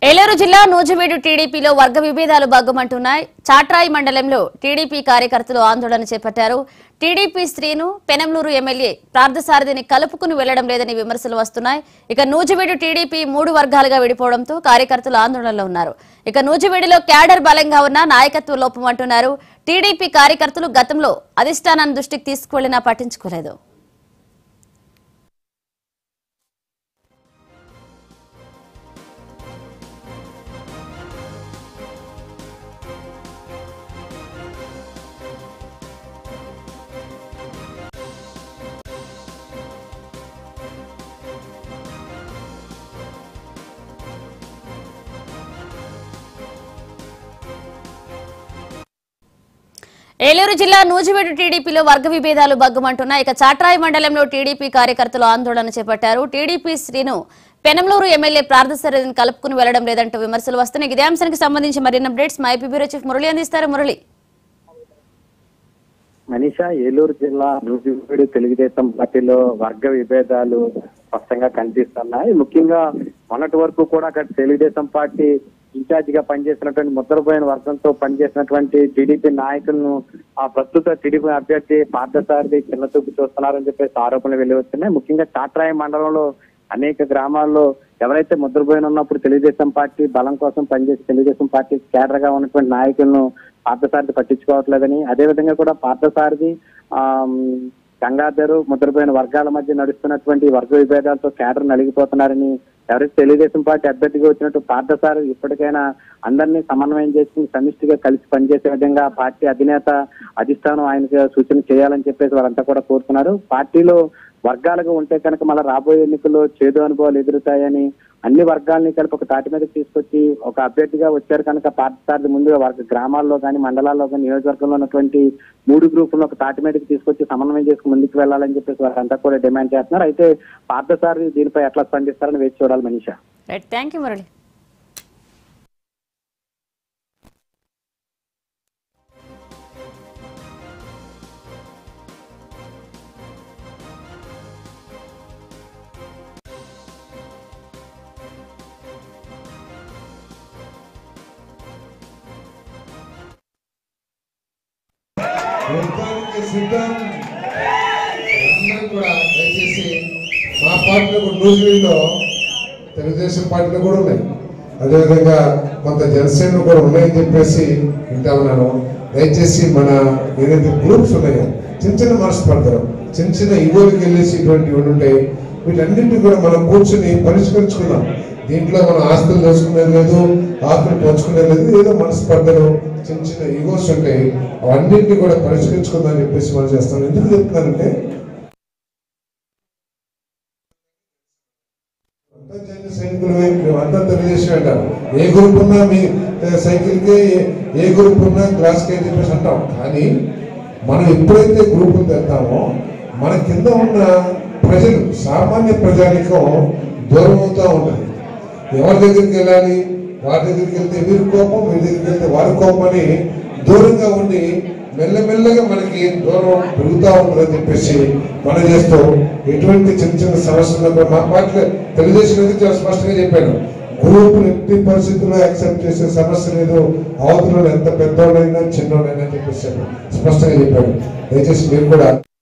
ఏలూరు జిల్లా నూజివీడు టీడీపీలో వర్గ విభేదాలు బగ్గుమంటున్నాయి చాట్రాయి మండలంలో టీడీపీ కార్యకర్తలు ఆందోళన చేపట్టారు టీడీపీ స్త్రీను పెనంలూరు ఎమ్మెల్యే పార్థసారథిని కలుపుకుని వెళ్లడం లేదని విమర్శలు వస్తున్నాయి ఇక నూజివీడు టీడీపీ మూడు వర్గాలుగా విడిపోవడంతో కార్యకర్తలు ఆందోళనలో ఉన్నారు ఇక నూజివీడులో క్యాడర్ బలంగా ఉన్న నాయకత్వ లోపం అంటున్నారు టీడీపీ కార్యకర్తలు గతంలో అధిష్టానాన్ని దృష్టికి తీసుకువెళ్లినా పట్టించుకోలేదు ఏలూరు జిల్లా నూజివీడు టీడీపీలో వర్గ విభేదాలు బగ్గుమంటున్నాయి ఇక చాట్రాయి మండలంలో టీడీపీ కార్యకర్తలు ఆందోళన చేపట్టారు టీడీపీ శ్రీను పెనంలూరు ఎమ్మెల్యే ప్రార్థసరథిని కలుపుకుని వెళ్లడం లేదంటూ విమర్శలు వస్తున్నాయి ఇదే అంశానికి సంబంధించి మరిన్ని అప్డేట్స్ మా ఐపీ బ్యూరో చీఫ్ మురళి అందిస్తారు మురళి మనీషా ఏలూరు జిల్లా నూజివీడు తెలుగుదేశం పార్టీలో వర్గ విభేదాలు స్పష్టంగా కనిపిస్తున్నాయి ముఖ్యంగా మొన్నటి వరకు కూడా అక్కడ తెలుగుదేశం పార్టీ ఇన్ఛార్జ్ గా పనిచేసినటువంటి ముద్రపోయిన వర్గంతో పనిచేసినటువంటి టీడీపీ నాయకులను ఆ ప్రస్తుత టీడీపీ అభ్యర్థి పార్థసారథి చిన్న చూపు చూస్తున్నారని చెప్పేసి ఆరోపణలు వెలువస్తున్నాయి ముఖ్యంగా చాట్రాయి మండలంలో అనేక గ్రామాల్లో ఎవరైతే ముద్రపోయిన ఉన్నప్పుడు తెలుగుదేశం పార్టీ బలం కోసం పనిచేసి తెలుగుదేశం పార్టీ కేడర్ గా ఉన్నటువంటి నాయకులను పార్థసారథి పట్టించుకోవట్లేదని అదే విధంగా కూడా పార్థసారథి ఆ గంగాధరు ముద్రపోయిన వర్గాల మధ్య నడుస్తున్నటువంటి వర్గ విభేదాలతో కేడర్ నలిగిపోతున్నారని ఎవరైతే తెలుగుదేశం పార్టీ అభ్యర్థిగా వచ్చినట్టు పార్థసారథి ఇప్పటికైనా అందరినీ సమన్వయం చేసుకుని సమిష్టిగా కలిసి పనిచేసే విధంగా పార్టీ అధినేత అధిష్టానం ఆయనకు సూచన చేయాలని చెప్పేసి వారంతా కూడా కోరుతున్నారు పార్టీలో వర్గాలుగా ఉంటే కనుక మళ్ళీ రాబోయే ఎన్నికల్లో చేదు అనుభవాలు ఎదురుతాయని అన్ని వర్గాలని కలిపి ఒక తాటి మీదకి తీసుకొచ్చి ఒక అభ్యర్థిగా వచ్చారు కనుక పార్టీ ముందుగా వర్గ గ్రామాల్లో కానీ మండలాల్లో కానీ నియోజకవర్గంలో ఉన్నటువంటి మూడు గ్రూపులను ఒక తాటి మీదకి తీసుకొచ్చి సమన్వయం చేసుకుని ముందుకు వెళ్ళాలని చెప్పేసి వారంతా కూడా డిమాండ్ చేస్తున్నారు అయితే పార్థసారి దీనిపై ఎట్లా స్పందిస్తారని వేచి చూడాలి Manisha right thank you Murali యుద్ధానికి సిద్ధం అందరూ కూడా దయచేసి మా పార్టీలో కూడా నూజివీడులో తెలుగుదేశం పార్టీలో కూడా ఉన్నాయి అదేవిధంగా కొంత జనసేనలు కూడా ఉన్నాయని చెప్పేసి వింటా ఉన్నాను దయచేసి మన ఏదైతే గ్రూప్స్ ఉన్నాయో చిన్న చిన్న మనస్పర్ధలు చిన్న చిన్న ఇగోలకి వెళ్ళేసి ఇటువంటివి ఉంటాయి వీటన్నింటినీ కూడా మనం కూర్చుని పరిష్కరించుకుందాం దీంట్లో మనం ఆస్తులు దోచుకునేది లేదు ఆస్తులు పంచుకునేది లేదు ఏదో మనస్పర్ధలు చిన్న చిన్న ఈగోస్ ఉంటాయి అవన్నింటినీ కూడా పరిష్కరించుకుందాం చెప్పేసి మనం చేస్తాం ఎందుకు చెప్తున్నానంటే అంతా జన సైనికులమే మేమంతా తెలుగుదేశం అంటాం ఏ గ్రూప్ ఉన్నా మీ సైకిల్కే ఏ గ్రూప్ ఉన్నా గ్లాస్కి అని చెప్పేసి అంటాం కానీ మనం ఎప్పుడైతే గ్రూపులు తెస్తామో మన కింద ఉన్న ప్రజలు సామాన్య ప్రజానికం దూరం అవుతూ ఉంటుంది ఎవరి దగ్గరికి వెళ్ళాలి వారి దగ్గరికి వెళ్తే వీరి కోపం వీరి దగ్గరికి వెళ్తే వారి కోపం అని దూరంగా ఉండి మెల్లమెల్లగా మనకి దూరం పెరుగుతూ ఉంటుందని చెప్పేసి మనం చేస్తూ ఎటువంటి చిన్న చిన్న సమస్యలు కూడా మా పార్టీలో తెలుగుదేశం అయితే చాలా స్పష్టంగా చెప్పాను గ్రూప్ ఎట్టి పరిస్థితుల్లో యాక్సెప్ట్ చేసే సమస్య లేదు అవతల ఎంత పెద్దోళ్ళైనా చిన్నోళ్ళైనా చెప్పేసి స్పష్టంగా చెప్పాను దయచేసి మీరు కూడా